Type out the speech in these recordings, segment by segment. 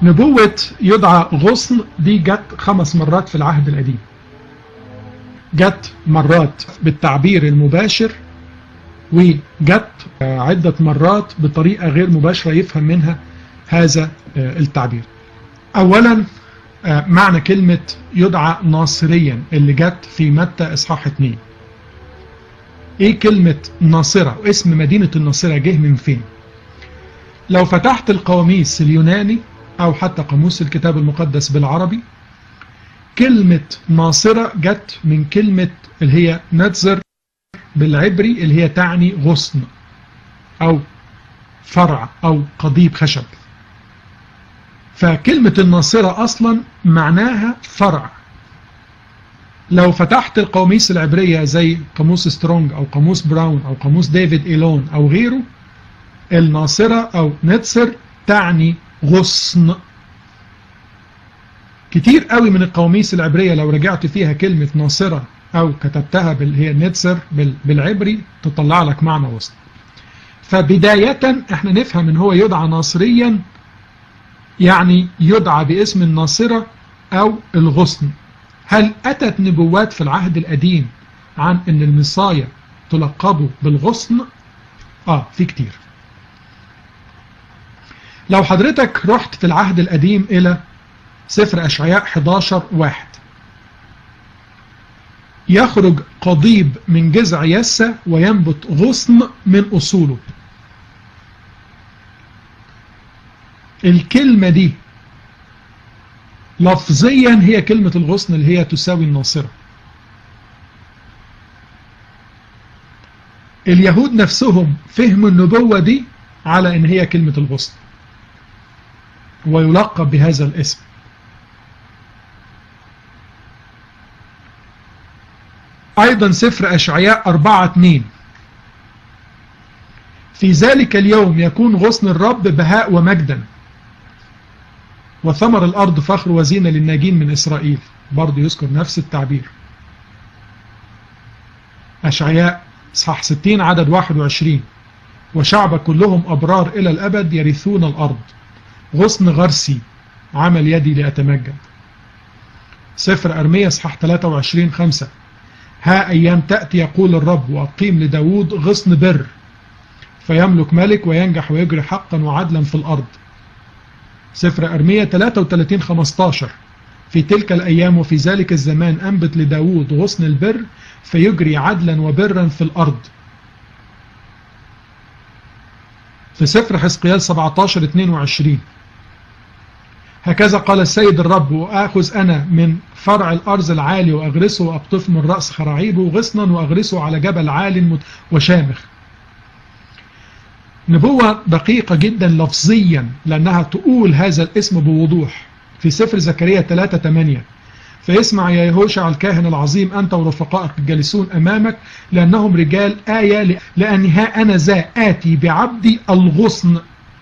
نبوة يدعى غصن دي جت خمس مرات في العهد القديم جت مرات بالتعبير المباشر وجت عدة مرات بطريقة غير مباشرة يفهم منها هذا التعبير اولا معنى كلمة يدعى ناصريا اللي جت في متى اصحاح 2 ايه كلمة ناصرة واسم مدينة الناصرة جه من فين لو فتحت القواميس اليوناني او حتى قاموس الكتاب المقدس بالعربي كلمة ناصرة جت من كلمة اللي هي نتزر بالعبري اللي هي تعني غصن او فرع او قضيب خشب فكلمة الناصرة أصلا معناها فرع لو فتحت القواميس العبرية زي قاموس سترونج أو قاموس براون أو قاموس ديفيد إيلون أو غيره الناصرة أو نتسر تعني غصن كتير قوي من القواميس العبرية لو رجعت فيها كلمة ناصرة أو كتبتها بال هي نتسر بالعبري تطلع لك معنى غصن فبداية احنا نفهم ان هو يدعى ناصريا يعني يدعى باسم الناصرة أو الغصن هل أتت نبوات في العهد القديم عن أن المصايا تلقبوا بالغصن آه في كتير لو حضرتك رحت في العهد القديم إلى سفر أشعياء 11 واحد يخرج قضيب من جذع يسة وينبت غصن من أصوله الكلمة دي لفظيا هي كلمة الغصن اللي هي تساوي الناصرة اليهود نفسهم فهموا النبوة دي على ان هي كلمة الغصن ويلقب بهذا الاسم ايضا سفر اشعياء 4 2 في ذلك اليوم يكون غصن الرب بهاء ومجدا وثمر الأرض فخر وزينة للناجين من إسرائيل برضه يذكر نفس التعبير أشعياء صح 60 عدد 21 وشعب كلهم أبرار إلى الأبد يرثون الأرض غصن غرسي عمل يدي لأتمجد سفر أرمية صح 23 5 ها أيام تأتي يقول الرب وأقيم لداود غصن بر فيملك ملك وينجح ويجري حقا وعدلا في الأرض سفر أرمية 33 15 في تلك الأيام وفي ذلك الزمان أنبت لداود غصن البر فيجري عدلا وبرا في الأرض في سفر حزقيال 17 22 هكذا قال السيد الرب وآخذ أنا من فرع الأرز العالي وأغرسه وأقطف من رأس خراعيبه غصنا وأغرسه على جبل عال وشامخ نبوة دقيقة جدا لفظيا لأنها تقول هذا الاسم بوضوح في سفر زكريا 3 8 فيسمع يا يهوشع الكاهن العظيم أنت ورفقائك الجالسون أمامك لأنهم رجال آية لأن ها أنا ذا آتي بعبدي الغصن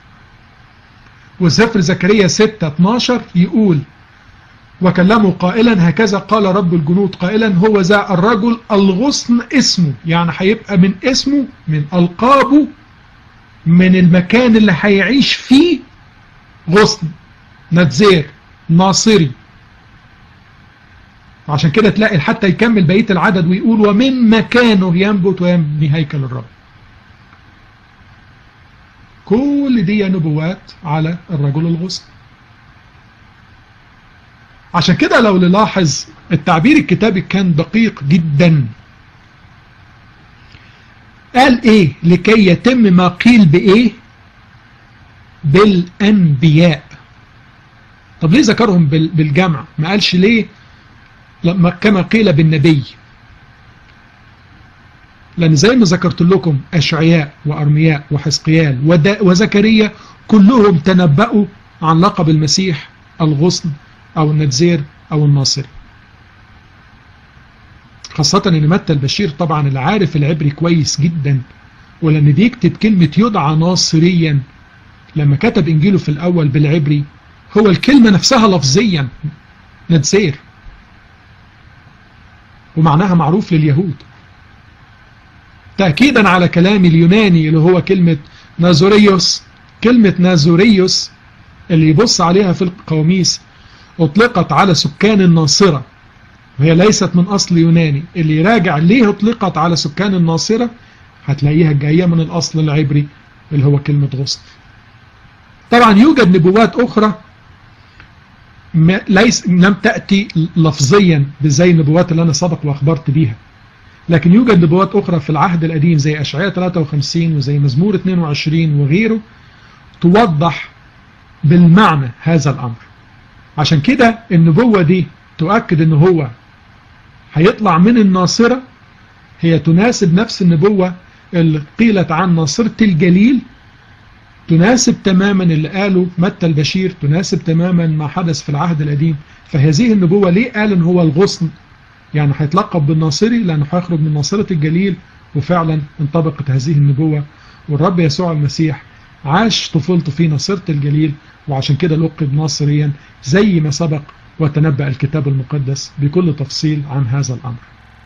وسفر زكريا 6 12 يقول وكلموا قائلا هكذا قال رب الجنود قائلا هو ذا الرجل الغصن اسمه يعني هيبقى من اسمه من ألقابه من المكان اللي هيعيش فيه غصن نتزير ناصري عشان كده تلاقي حتى يكمل بقية العدد ويقول ومن مكانه ينبت ويبني هيكل الرب كل دي نبوات على الرجل الغصن عشان كده لو نلاحظ التعبير الكتابي كان دقيق جدا قال ايه لكي يتم ما قيل بايه بالانبياء طب ليه ذكرهم بالجمع ما قالش ليه لما كما قيل بالنبي لان زي ما ذكرت لكم اشعياء وارمياء وحزقيال وزكريا كلهم تنبأوا عن لقب المسيح الغصن او النتزير او الناصري خاصة ان متى البشير طبعا اللي عارف العبري كويس جدا ولما بيكتب كلمة يدعى ناصريا لما كتب انجيله في الاول بالعبري هو الكلمة نفسها لفظيا نتزير ومعناها معروف لليهود تأكيدا على كلام اليوناني اللي هو كلمة نازوريوس كلمة نازوريوس اللي يبص عليها في القواميس أطلقت على سكان الناصرة وهي ليست من أصل يوناني اللي يراجع ليه أطلقت على سكان الناصرة هتلاقيها جاية من الأصل العبري اللي هو كلمة غصن طبعا يوجد نبوات أخرى ليس لم تأتي لفظيا زي النبوات اللي أنا سبق وأخبرت بيها لكن يوجد نبوات أخرى في العهد القديم زي أشعياء 53 وزي مزمور 22 وغيره توضح بالمعنى هذا الأمر عشان كده النبوة دي تؤكد ان هو هيطلع من الناصرة هي تناسب نفس النبوة اللي قيلت عن ناصرة الجليل تناسب تماما اللي قاله متى البشير تناسب تماما ما حدث في العهد القديم فهذه النبوة ليه قال ان هو الغصن يعني هيتلقب بالناصري لانه هيخرج من ناصرة الجليل وفعلا انطبقت هذه النبوة والرب يسوع المسيح عاش طفولته في ناصرة الجليل وعشان كده لقب ناصريا زي ما سبق وتنبأ الكتاب المقدس بكل تفصيل عن هذا الأمر